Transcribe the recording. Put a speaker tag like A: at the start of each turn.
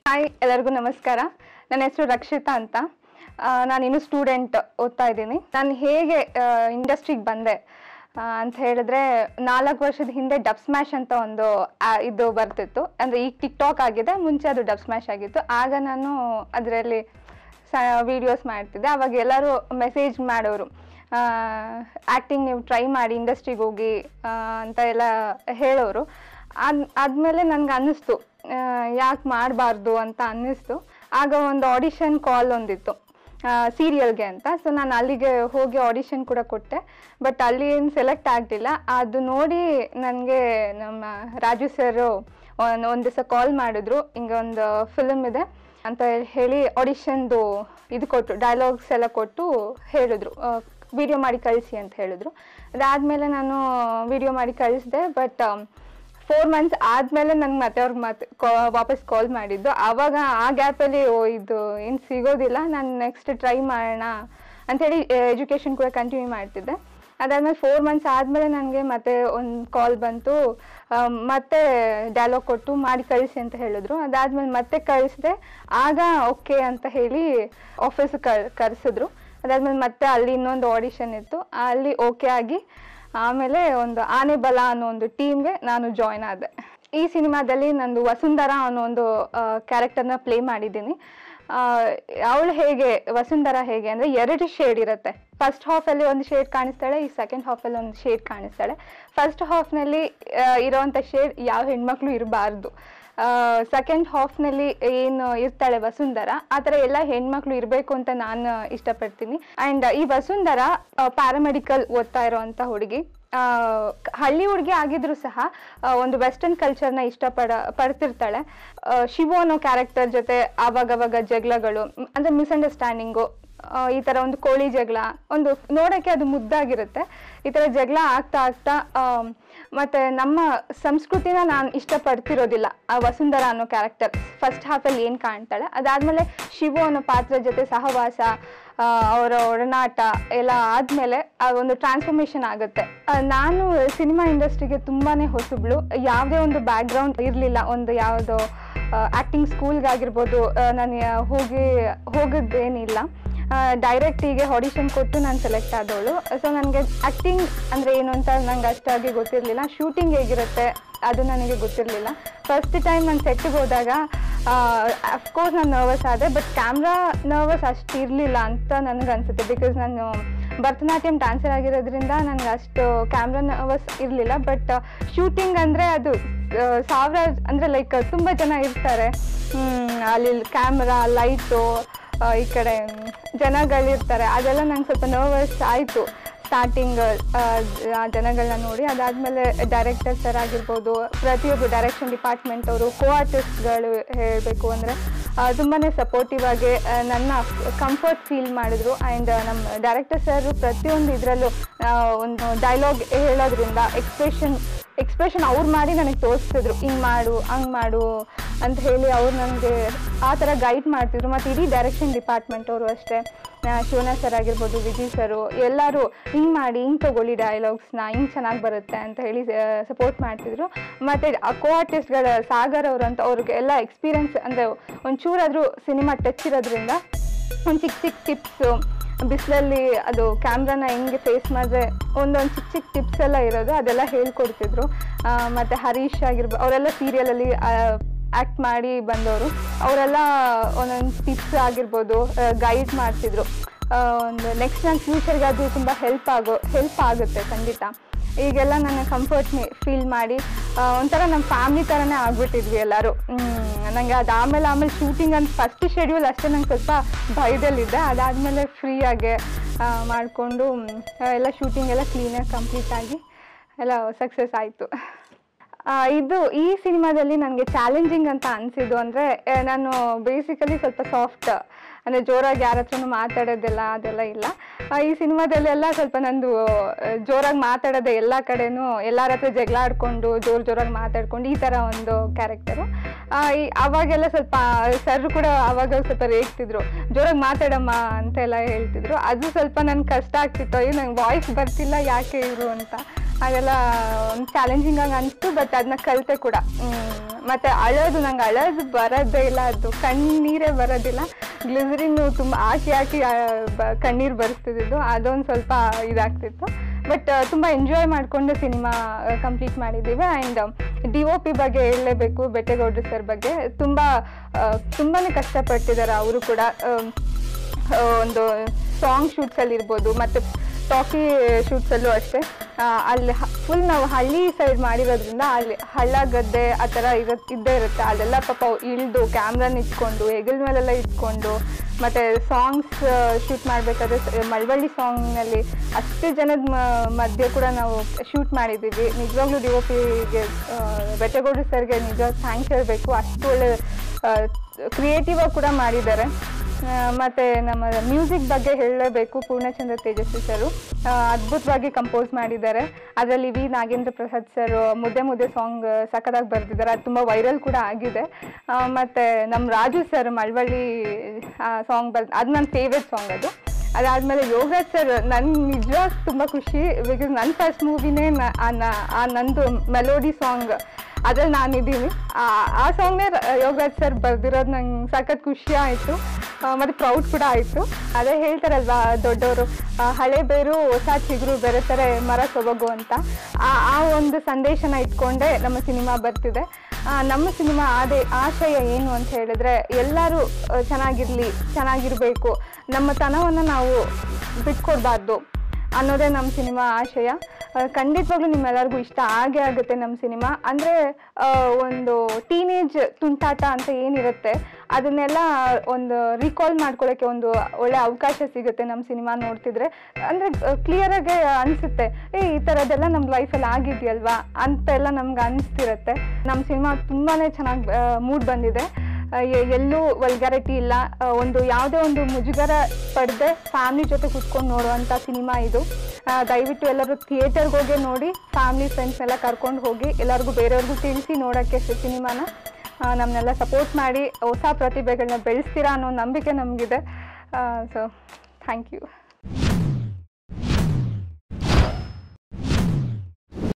A: Hi ಎಲ್ಲರಿಗೂ ನಮಸ್ಕಾರ ನನ್ನ ಹೆಸರು ರಕ್ಷಿತಾ ಅಂತ ಆ, ನಾನಿನ್ನು ಸ್ಟೂಡೆಂಟ್ ಓದ್ತಾ ಇದ್ದೀನಿ ನಾನು ಹೇಗೆ ಇಂಡಸ್ಟ್ರಿಗೆ ಬಂದೆ ಆ, ಅಂತ ಹೇಳಿದ್ರೆ ನಾಲ್ಕು ವರ್ಷದ ಹಿಂದೆ ಡಬ್ ಸ್ಮ್ಯಾಶ್ ಅಂತ ಒಂದು ಆ, ಇದು ಬರ್ತಿತ್ತು ಅಂದರೆ ಈಗ ಟಿಕ್ ಟಾಕ್ ಆಗಿದೆ ಮುಂಚೆ ಅದು ಡಬ್ ಸ್ಮ್ಯಾಶ್ ಆಗಿತ್ತು ಆಗ ನಾನು ಅದರಲ್ಲಿ ಸ ವೀಡಿಯೋಸ್ ಮಾಡ್ತಿದ್ದೆ ಅವಾಗ ಎಲ್ಲರೂ ಮೆಸೇಜ್ ಮಾಡೋರು ಆ್ಯಕ್ಟಿಂಗ್ ನೀವು ಟ್ರೈ ಮಾಡಿ ಇಂಡಸ್ಟ್ರಿಗೆ ಹೋಗಿ ಆ, ಅಂತ ಎಲ್ಲ ಹೇಳೋರು ಅದ್ ಆದಮೇಲೆ ನನಗೆ ಅನ್ನಿಸ್ತು ಯಾಕೆ ಮಾಡಬಾರ್ದು ಅಂತ ಅನ್ನಿಸ್ತು ಆಗ ಒಂದು ಆಡಿಷನ್ ಕಾಲ್ ಒಂದಿತ್ತು ಸೀರಿಯಲ್ಗೆ ಅಂತ ಸೊ ನಾನು ಅಲ್ಲಿಗೆ ಹೋಗಿ ಆಡಿಷನ್ ಕೂಡ ಕೊಟ್ಟೆ ಬಟ್ ಅಲ್ಲಿ ಏನು ಸೆಲೆಕ್ಟ್ ಆಗಲಿಲ್ಲ ಅದು ನೋಡಿ ನನಗೆ ನಮ್ಮ ರಾಜು ಸರು ಒಂದು ಒಂದು ದಿವಸ ಕಾಲ್ ಮಾಡಿದ್ರು ಹಿಂಗೆ ಒಂದು ಫಿಲ್ಮ್ ಇದೆ ಅಂತ ಹೇಳಿ ಆಡಿಷನ್ದು ಇದು ಕೊಟ್ಟರು ಡೈಲಾಗ್ಸ್ ಎಲ್ಲ ಕೊಟ್ಟು ಹೇಳಿದ್ರು ವಿಡಿಯೋ ಮಾಡಿ ಕಳಿಸಿ ಅಂತ ಹೇಳಿದ್ರು ಅದಾದಮೇಲೆ ನಾನು ವಿಡಿಯೋ ಮಾಡಿ ಕಳಿಸಿದೆ ಬಟ್ ಫೋರ್ ಮಂತ್ಸ್ ಆದಮೇಲೆ ನಂಗೆ ಮತ್ತೆ ಅವ್ರಿಗೆ ಮತ್ತೆ ಕಾ- ವಾಪಸ್ ಕಾಲ್ ಮಾಡಿದ್ದು ಆವಾಗ ಆ ಗ್ಯಾಪಲ್ಲಿ ಓ ಇದು ಏನು ಸಿಗೋದಿಲ್ಲ ನಾನು ನೆಕ್ಸ್ಟ್ ಟ್ರೈ ಮಾಡೋಣ ಅಂಥೇಳಿ ಎಜುಕೇಷನ್ ಕೂಡ ಕಂಟಿನ್ಯೂ ಮಾಡ್ತಿದ್ದೆ ಅದಾದ್ಮೇಲೆ ಫೋರ್ ಮಂತ್ಸ್ ಆದಮೇಲೆ ನನಗೆ ಮತ್ತೆ ಒಂದು ಕಾಲ್ ಬಂತು ಆ, ಮತ್ತೆ ಡೈಲಾಗ್ ಕೊಟ್ಟು ಮಾಡಿ ಕಳಿಸಿ ಅಂತ ಹೇಳಿದ್ರು ಅದಾದ್ಮೇಲೆ ಮತ್ತೆ ಕಳಿಸಿದೆ ಆಗ ಓಕೆ ಅಂತ ಹೇಳಿ ಆಫೀಸ್ ಕರೆಸಿದ್ರು ಅದಾದ್ಮೇಲೆ ಮತ್ತೆ ಅಲ್ಲಿ ಇನ್ನೊಂದು ಆಡಿಷನ್ ಇತ್ತು ಅಲ್ಲಿ ಓಕೆ ಆಗಿ ಆಮೇಲೆ ಒಂದು ಆನೆ ಬಲ ಅನ್ನೋ ಒಂದು ಟೀಮ್ಗೆ ನಾನು ಜಾಯ್ನ್ ಆದೆ ಈ ಸಿನಿಮಾದಲ್ಲಿ ನಂದು ವಸುಂಧರಾ ಅನ್ನೋ ಒಂದು ಕ್ಯಾರೆಕ್ಟರ್ನ ಪ್ಲೇ ಮಾಡಿದ್ದೀನಿ ಅವಳು ಹೇಗೆ ವಸುಂಧರಾ ಹೇಗೆ ಅಂದರೆ ಎರಡು ಶೇಡ್ ಇರುತ್ತೆ ಫಸ್ಟ್ ಹಾಫಲ್ಲಿ ಒಂದು ಶೇಡ್ ಕಾಣಿಸ್ತಾಳೆ ಈ ಸೆಕೆಂಡ್ ಹಾಫಲ್ಲಿ ಒಂದು ಶೇಡ್ ಕಾಣಿಸ್ತಾಳೆ ಫಸ್ಟ್ ಹಾಫ್ನಲ್ಲಿ ಇರೋವಂಥ ಶೇಡ್ ಯಾವ ಹೆಣ್ಮಕ್ಳು ಇರಬಾರ್ದು ಸೆಕೆಂಡ್ ಹಾಫ್ನಲ್ಲಿ ಏನು ಇರ್ತಾಳೆ ವಸುಂಧರ ಆ ಥರ ಎಲ್ಲ ಹೆಣ್ಮಕ್ಳು ಇರಬೇಕು ಅಂತ ನಾನು ಇಷ್ಟಪಡ್ತೀನಿ ಆ್ಯಂಡ್ ಈ ವಸುಂಧರ ಪ್ಯಾರಾಮೆಡಿಕಲ್ ಓದ್ತಾ ಇರೋವಂಥ ಹುಡುಗಿ ಆ, ಹಳ್ಳಿ ಹುಡುಗಿ ಆಗಿದ್ರು ಸಹ ಆ, ಒಂದು ವೆಸ್ಟರ್ನ್ ಕಲ್ಚರ್ನ ಇಷ್ಟಪಡ ಪಡ್ತಿರ್ತಾಳೆ ಆ, ಶಿವು ಅನ್ನೋ ಕ್ಯಾರೆಕ್ಟರ್ ಜೊತೆ ಆವಾಗವಾಗ ಜಗಳಗಳು ಮ್, ಅಂದ್ರೆ ಮಿಸ್ಅಂಡರ್ಸ್ಟ್ಯಾಂಡಿಂಗು ಈ ಥರ ಒಂದು ಕೋಳಿ ಜಗಳ ಒಂದು ನೋಡೋಕ್ಕೆ ಅದು ಮುದ್ದಾಗಿರುತ್ತೆ ಈ ಥರ ಜಗಳ ಆಗ್ತಾ ಆಗ್ತಾ ಆಮ್, ಮತ್ತೆ ನಮ್ಮ ಸಂಸ್ಕೃತಿನ ನಾನು ಇಷ್ಟಪಡ್ತಿರೋದಿಲ್ಲ ಆ ವಸುಂಧರ ಅನ್ನೋ ಕ್ಯಾರೆಕ್ಟರ್ ಫಸ್ಟ್ ಹಾಫಲ್ಲಿ ಏನು ಕಾಣ್ತಾಳೆ ಅದಾದಮೇಲೆ ಶಿವು ಅನ್ನೋ ಪಾತ್ರ ಜೊತೆ ಸಹವಾಸ ಆ, ಅವರ ಒಡನಾಟ ಎಲ್ಲ ಆದಮೇಲೆ ಆ ಒಂದು ಟ್ರಾನ್ಸ್ಫಾರ್ಮೇಷನ್ ಆಗುತ್ತೆ ಆ, ನಾನು ಸಿನಿಮಾ ಇಂಡಸ್ಟ್ರಿಗೆ ತುಂಬಾ ಹೊಸಬ್ಳು ಯಾವುದೇ ಒಂದು ಬ್ಯಾಕ್ಗ್ರೌಂಡ್ ಇರಲಿಲ್ಲ ಒಂದು ಯಾವುದೋ ಆ್ಯಕ್ಟಿಂಗ್ ಸ್ಕೂಲ್ಗಾಗಿರ್ಬೋದು ನಾನು ಯಾ- ಹೋಗಿ ಹೋಗೋದೇನಿಲ್ಲ ಡೈರೆಕ್ಟ್ ಹೀಗೆ ಆಡಿಷನ್ ಕೊಟ್ಟು ನಾನು ಸೆಲೆಕ್ಟ್ ಆದವಳು ಸೊ ನನಗೆ ಆ್ಯಕ್ಟಿಂಗ್ ಅಂದರೆ ಏನು ಅಂತ ನಂಗೆ ಅಷ್ಟಾಗಿ ಗೊತ್ತಿರಲಿಲ್ಲ ಶೂಟಿಂಗ್ ಹೇಗಿರುತ್ತೆ ಅದು ನನಗೆ ಗೊತ್ತಿರಲಿಲ್ಲ ಫಸ್ಟ್ ಟೈಮ್ ನಾನು ಸೆಟ್ಟಿಗೆ ಹೋದಾಗ ಅಫ್ಕೋರ್ಸ್ ನಾನು ನರ್ವಸ್ ಆದೆ ಬಟ್ ಕ್ಯಾಮ್ರಾ ನರ್ವಸ್ ಅಷ್ಟು ಇರಲಿಲ್ಲ ಅಂತ ನನಗೆ ಅನಿಸುತ್ತೆ ಬಿಕಾಸ್ ನಾನು ಭರತನಾಟ್ಯಂ ಡ್ಯಾನ್ಸರ್ ಆಗಿರೋದ್ರಿಂದ ನನಗೆ ಅಷ್ಟು ಕ್ಯಾಮ್ರಾ ನರ್ವಸ್ ಇರಲಿಲ್ಲ ಬಟ್ ಶೂಟಿಂಗ್ ಅಂದರೆ ಅದು ಆ, ಸಾವಿರ ಅಂದರೆ ಲೈಕ್ ತುಂಬ ಜನ ಇರ್ತಾರೆ ಹ್ಮ್, ಅಲ್ಲಿ ಕ್ಯಾಮ್ರಾ ಲೈಟು ಈ ಕಡೆ ಜನಗಳಿರ್ತಾರೆ ಅದೆಲ್ಲ ನಂಗೆ ಸ್ವಲ್ಪ ನರ್ವಸ್ ಆಯಿತು ಸ್ಟಾರ್ಟಿಂಗ್ ಜನಗಳನ್ನ ನೋಡಿ ಅದಾದಮೇಲೆ ಡೈರೆಕ್ಟರ್ ಸರ್ ಆಗಿರ್ಬೋದು ಪ್ರತಿಯೊಬ್ಬರು ಡೈರೆಕ್ಷನ್ ಡಿಪಾರ್ಟ್ಮೆಂಟ್ ಅವರು ಕೋ ಆರ್ಟಿಸ್ಟ್ಗಳು ಹೇಳಬೇಕು ಅಂದರೆ ತುಂಬಾ ಸಪೋರ್ಟಿವ್ ಆಗಿ ಆ, ನನ್ನ ಕಂಫರ್ಟ್ ಫೀಲ್ ಮಾಡಿದ್ರು ಆ್ಯಂಡ್ ನಮ್ಮ ಡೈರೆಕ್ಟರ್ ಸರ್ ಪ್ರತಿಯೊಂದು ಇದರಲ್ಲೂ ಒಂದು ಡೈಲಾಗ್ ಹೇಳೋದ್ರಿಂದ ಎಕ್ಸ್ಪ್ರೆಷನ್ ಎಕ್ಸ್ಪ್ರೆಷನ್ ಅವ್ರು ಮಾಡಿ ನನಗೆ ತೋರಿಸ್ತಿದ್ರು ಹಿಂಗೆ ಮಾಡು ಹಂಗೆ ಮಾಡು ಅಂತ ಹೇಳಿ ಅವ್ರು ನನಗೆ ಆ ಥರ ಗೈಡ್ ಮಾಡ್ತಿದ್ರು ಮತ್ತು ಇಡೀ ಡೈರೆಕ್ಷನ್ ಡಿಪಾರ್ಟ್ಮೆಂಟ್ ಅವರು ಅಷ್ಟೇ ಆ, ಶಿವನಾಥ್ ಸರ್ ಆಗಿರ್ಬೋದು ವಿಜಯ್ ಸರು ಎಲ್ಲರೂ ಹಿಂಗೆ ಮಾಡಿ ಹಿಂಗೆ ತೊಗೊಳ್ಳಿ ಡೈಲಾಗ್ಸ್ನ ಹಿಂಗೆ ಚೆನ್ನಾಗಿ ಬರುತ್ತೆ ಅಂತ ಹೇಳಿ ಸಪೋರ್ಟ್ ಮಾಡ್ತಿದ್ರು ಮತ್ತು ಕೋ ಆರ್ಟಿಸ್ಟ್ಗಳ ಸಾಗರ್ ಅವರು ಅಂತ ಅವ್ರಿಗೆ ಎಲ್ಲ ಎಕ್ಸ್ಪೀರಿಯನ್ಸ್ ಅಂದರೆ ಒಂಚೂರಾದರೂ ಸಿನಿಮಾ ಟಚ್ ಇರೋದ್ರಿಂದ ಒಂದು ಚಿಕ್ಕ ಚಿಕ್ಕ ಟಿಪ್ಸು ಬಿಸಿಲಲ್ಲಿ ಅದು ಕ್ಯಾಮ್ರಾನ ಹೆಂಗೆ ಫೇಸ್ ಮಾಡಿದ್ರೆ ಒಂದೊಂದು ಚಿಕ್ಕ ಚಿಕ್ಕ ಟಿಪ್ಸ್ ಎಲ್ಲ ಇರೋದು ಅದೆಲ್ಲ ಹೇಳ್ಕೊಡ್ತಿದ್ರು ಆ, ಮತ್ತೆ ಹರೀಶ್ ಆಗಿರ್ಬೋದು ಅವರೆಲ್ಲ ಸೀರಿಯಲಲ್ಲಿ ಆ್ಯಕ್ಟ್ ಮಾಡಿ ಬಂದವರು ಅವರೆಲ್ಲ ಒಂದೊಂದು ಟಿಪ್ಸ್ ಆಗಿರ್ಬೋದು ಗೈಡ್ ಮಾಡ್ತಿದ್ರು ಆ, ಒಂದು ನೆಕ್ಸ್ಟ್ ನನ್ನ ಫ್ಯೂಚರ್ಗೆ ಅದು ತುಂಬ ಹೆಲ್ಪ್ ಆಗೋ ಹೆಲ್ಪ್ ಆಗುತ್ತೆ ಖಂಡಿತ ಈಗೆಲ್ಲ ನನ್ನ ಕಂಫರ್ಟ್ ಫೀಲ್ ಮಾಡಿ ಆ, ಒಂಥರ ನಮ್ಮ ಫ್ಯಾಮಿಲಿ ಥರನೇ ಆಗ್ಬಿಟ್ಟಿದ್ವಿ ಎಲ್ಲರೂ ನನಗೆ ಅದು ಆಮೇಲೆ ಆಮೇಲೆ ಶೂಟಿಂಗ್ ಅಂತ ಫಸ್ಟ್ ಶೆಡ್ಯೂಲ್ ಅಷ್ಟೇ ನಂಗೆ ಸ್ವಲ್ಪ ಭಯದಲ್ಲಿದ್ದೆ ಅದಾದಮೇಲೆ ಫ್ರೀಯಾಗೆ ಮಾಡಿಕೊಂಡು ಎಲ್ಲ ಶೂಟಿಂಗ್ ಎಲ್ಲ ಕ್ಲೀನಾಗಿ ಕಂಪ್ಲೀಟ್ ಆಗಿ ಎಲ್ಲ ಸಕ್ಸಸ್ ಆಯಿತು ಇದು ಈ ಸಿನಿಮಾದಲ್ಲಿ ನನಗೆ ಚಾಲೆಂಜಿಂಗ್ ಅಂತ ಅನಿಸಿದ್ದು ಅಂದರೆ ನಾನು ಬೇಸಿಕಲಿ ಸ್ವಲ್ಪ ಸಾಫ್ಟ್ ಅಂದರೆ ಜೋರಾಗಿ ಯಾರ ಹತ್ರನೂ ಮಾತಾಡೋದೆಲ್ಲ ಅದೆಲ್ಲ ಇಲ್ಲ ಆ, ಈ ಸಿನಿಮಾದಲ್ಲೆಲ್ಲ ಸ್ವಲ್ಪ ನಂದು ಜೋರಾಗಿ ಮಾತಾಡೋದೆ ಎಲ್ಲ ಕಡೆನೂ ಎಲ್ಲರ ಹತ್ರ ಜಗಳ ಆಡ್ಕೊಂಡು ಜೋರು ಜೋರಾಗಿ ಮಾತಾಡ್ಕೊಂಡು ಈ ಥರ ಒಂದು ಕ್ಯಾರೆಕ್ಟರು ಅವಾಗೆಲ್ಲ ಸ್ವಲ್ಪ ಸರ್ ಕೂಡ ಅವಾಗ ಸ್ವಲ್ಪ ರೇಗ್ತಿದ್ರು ಜೋರಾಗಿ ಮಾತಾಡಮ್ಮ ಅಂತೆಲ್ಲ ಹೇಳ್ತಿದ್ರು ಅದು ಸ್ವಲ್ಪ ನನ್ಗೆ ಕಷ್ಟ ಆಗ್ತಿತ್ತು ಅಯ್ಯೋ ನಂಗೆ ವಾಯ್ಸ್ ಬರ್ತಿಲ್ಲ ಯಾಕೆ ಇವರು ಅಂತ ಅದೆಲ್ಲ ಒಂದು ಚಾಲೆಂಜಿಂಗ್ ಆಗಿ ಅನಿಸ್ತು ಬಟ್ ಅದನ್ನ ಕಲಿತೆ ಕೂಡ ಹ್ಮ್. ಮತ್ತೆ ಅಳೋದು ನಂಗೆ ಅಳೋದು ಬರೋದೇ ಇಲ್ಲ ಅದು ಕಣ್ಣೀರೇ ಬರೋದಿಲ್ಲ ಗ್ಲಿಸರಿನ್ ತುಂಬ ಹಾಕಿ ಹಾಕಿ ಆ, ಬ- ಕಣ್ಣೀರು ಬರ್ತಿದ್ದು ಅದೊಂದು ಸ್ವಲ್ಪ ಇದಾಗ್ತಿತ್ತು ಬಟ್ ತುಂಬ ಎಂಜಾಯ್ ಮಾಡಿಕೊಂಡು ಸಿನಿಮಾ ಕಂಪ್ಲೀಟ್ ಮಾಡಿದ್ದೀವಿ ಆ್ಯಂಡ್ ಡಿ ಒ ಪಿ ಬಗ್ಗೆ ಹೇಳಲೇಬೇಕು ಬೆಟ್ಟೆಗೌಡ್ರು ಸರ್ ಬಗ್ಗೆ ತುಂಬ ತುಂಬಾ ಕಷ್ಟಪಟ್ಟಿದ್ದಾರೆ ಅವರು ಕೂಡ ಆಮ್, ಆ, ಒಂದು ಸಾಂಗ್ ಶೂಟ್ಸಲ್ಲಿ ಇರ್ಬೋದು ಮತ್ತು ಟಾಕಿ ಶೂಟ್ಸಲ್ಲೂ ಅಷ್ಟೇ ಆ, ಅಲ್ಲಿ ಫುಲ್ ನಾವು ಹಳ್ಳಿ ಸೈಡ್ ಮಾಡಿರೋದ್ರಿಂದ ಅಲ್ಲಿ ಹಳ್ಳ ಗದ್ದೆ ಆ ಥರ ಇರೋ ಇದ್ದೇ ಇರುತ್ತೆ ಅಲ್ಲೆಲ್ಲ ಪಾಪ ಇಳಿದು ಕ್ಯಾಮ್ರಾನ ಇಟ್ಕೊಂಡು ಹೆಗಲ ಮೇಲೆಲ್ಲ ಇಟ್ಕೊಂಡು ಮತ್ತು ಸಾಂಗ್ಸ್ ಶೂಟ್ ಮಾಡಬೇಕಾದ್ರೆ ಮಳವಳ್ಳಿ ಸಾಂಗ್ನಲ್ಲಿ ಅಷ್ಟು ಜನದ ಮ- ಮಧ್ಯೆ ಕೂಡ ನಾವು ಶೂಟ್ ಮಾಡಿದ್ದೀವಿ ನಿಜವಾಗ್ಲೂ ಡಿ ಒ ಪಿಗೆ ಬೆಟ್ಟಗೌಡ್ರು ಸರ್ಗೆ ನಿಜ ಥ್ಯಾಂಕ್ಸ್ ಹೇಳಬೇಕು ಅಷ್ಟು ಒಳ್ಳೆ ಕ್ರಿಯೇಟಿವ್ ಆಗಿ ಕೂಡ ಮಾಡಿದ್ದಾರೆ ಆ, ಮತ್ತೆ ನಮ್ಮ ಮ್ಯೂಸಿಕ್ ಬಗ್ಗೆ ಹೇಳಲೇಬೇಕು ಪೂರ್ಣಚಂದ್ರ ತೇಜಸ್ವಿ ಸರು ಆ, ಅದ್ಭುತವಾಗಿ ಕಂಪೋಸ್ ಮಾಡಿದ್ದಾರೆ ಅದರಲ್ಲಿ ವಿ ನಾಗೇಂದ್ರ ಪ್ರಸಾದ್ ಸರ್ ಮುದ್ದೆ ಮುದ್ದೆ ಸಾಂಗ್ ಸಖತ್ತಾಗಿ ಬರೆದಿದ್ದಾರೆ ಅದು ತುಂಬ ವೈರಲ್ ಕೂಡ ಆಗಿದೆ ಆ, ಮತ್ತೆ ನಮ್ಮ ರಾಜು ಸರ್ ಮಳವಳ್ಳಿ ಸಾಂಗ್ ಬರ್ ಅದು ನನ್ನ ಫೇವ್ರೆಟ್ ಸಾಂಗ್ ಅದು ಅದಾದಮೇಲೆ ಯೋಗರಾಜ್ ಸರ್ ನನ್ಗೆ ನಿಜವಾಗ ತುಂಬ ಖುಷಿ ಬಿಕಾಸ್ ನನ್ನ ಫಸ್ಟ್ ಮೂವಿನೇ ಆ ನಂದು ಮೆಲೋಡಿ ಸಾಂಗ್ ಅದ್ರಲ್ಲಿ ನಾನಿದ್ದೀನಿ ಆ ಸಾಂಗ್ನೇ ಯೋಗರಾಜ್ ಸರ್ ಬರ್ದಿರೋದು ನಂಗೆ ಸಖತ್ ಖುಷಿ ಆಯಿತು ಮತ್ತು ಪ್ರೌಡ್ ಕೂಡ ಆಯಿತು ಅದೇ ಹೇಳ್ತಾರಲ್ವಾ ದೊಡ್ಡವರು ಹಳೆ ಬೇರು ಹೊಸ ಚಿಗುರು ಬೆರೆತರೆ ಮರ ಸೊಬಗು ಅಂತ ಆ ಆ ಒಂದು ಸಂದೇಶನ ಇಟ್ಕೊಂಡೇ ನಮ್ಮ ಸಿನಿಮಾ ಬರ್ತಿದೆ ಆ, ನಮ್ಮ ಸಿನಿಮಾ ಅದೇ ಆಶಯ ಏನು ಅಂತ ಹೇಳಿದ್ರೆ ಎಲ್ಲರೂ ಆ, ಚೆನ್ನಾಗಿರ್ಲಿ ಚೆನ್ನಾಗಿರಬೇಕು ನಮ್ಮ ತನವನ್ನು ನಾವು ಬಿಟ್ಕೊಡ್ಬಾರ್ದು ಅನ್ನೋದೇ ನಮ್ಮ ಸಿನಿಮಾ ಆಶಯ ಆ, ಖಂಡಿತವಾಗ್ಲೂ ನಿಮ್ಮೆಲ್ಲರಿಗೂ ಇಷ್ಟ ಆಗೇ ಆಗುತ್ತೆ ನಮ್ಮ ಸಿನಿಮಾ ಅಂದರೆ ಒಂದು ಟೀನೇಜ್ ತುಂಟಾಟ ಅಂತ ಏನಿರುತ್ತೆ ಅದನ್ನೆಲ್ಲ ಒಂದು ರೀಕಾಲ್ ಮಾಡ್ಕೊಳ್ಳೋಕ್ಕೆ ಒಂದು ಒಳ್ಳೆ ಅವಕಾಶ ಸಿಗುತ್ತೆ ನಮ್ಮ ಸಿನಿಮಾ ನೋಡ್ತಿದ್ರೆ ಅಂದರೆ ಕ್ಲಿಯರಾಗಿ ಅನಿಸುತ್ತೆ ಏ ಈ ಥರದ್ದೆಲ್ಲ ನಮ್ಮ ಲೈಫಲ್ಲಿ ಆಗಿದೆಯಲ್ವಾ ಅಂತೆಲ್ಲ ನಮ್ಗೆ ಅನಿಸ್ತಿರತ್ತೆ ನಮ್ಮ ಸಿನಿಮಾ ತುಂಬಾ ಚೆನ್ನಾಗಿ ಮೂಡ್ ಬಂದಿದೆ ಆ, ಎ- ಎಲ್ಲೂ ವಲ್ಗಾರಿಟಿ ಇಲ್ಲ ಆ, ಒಂದು ಯಾವುದೇ ಒಂದು ಮುಜುಗರ ಪಡೆದೆ ಫ್ಯಾಮಿಲಿ ಜೊತೆ ಕುತ್ಕೊಂಡು ನೋಡುವಂಥ ಸಿನಿಮಾ ಇದು ಆ, ದಯವಿಟ್ಟು ಎಲ್ಲರೂ ಥಿಯೇಟರ್ಗೆ ಹೋಗಿ ನೋಡಿ ಫ್ಯಾಮಿಲಿ ಫ್ರೆಂಡ್ಸ್ನೆಲ್ಲ ಕರ್ಕೊಂಡು ಹೋಗಿ ಎಲ್ಲರಿಗೂ ಬೇರೆಯವ್ರಿಗೂ ತಿಳಿಸಿ ನೋಡೋಕ್ಕೆ ಸಿನಿಮಾನ ನಮ್ಮನ್ನೆಲ್ಲ ಸಪೋರ್ಟ್ ಮಾಡಿ ಹೊಸ ಪ್ರತಿಭೆಗಳನ್ನ ಬೆಳೆಸ್ತೀರಾ ಅನ್ನೋ ನಂಬಿಕೆ ನಮಗಿದೆ ಸೊ ಥ್ಯಾಂಕ್ ಯು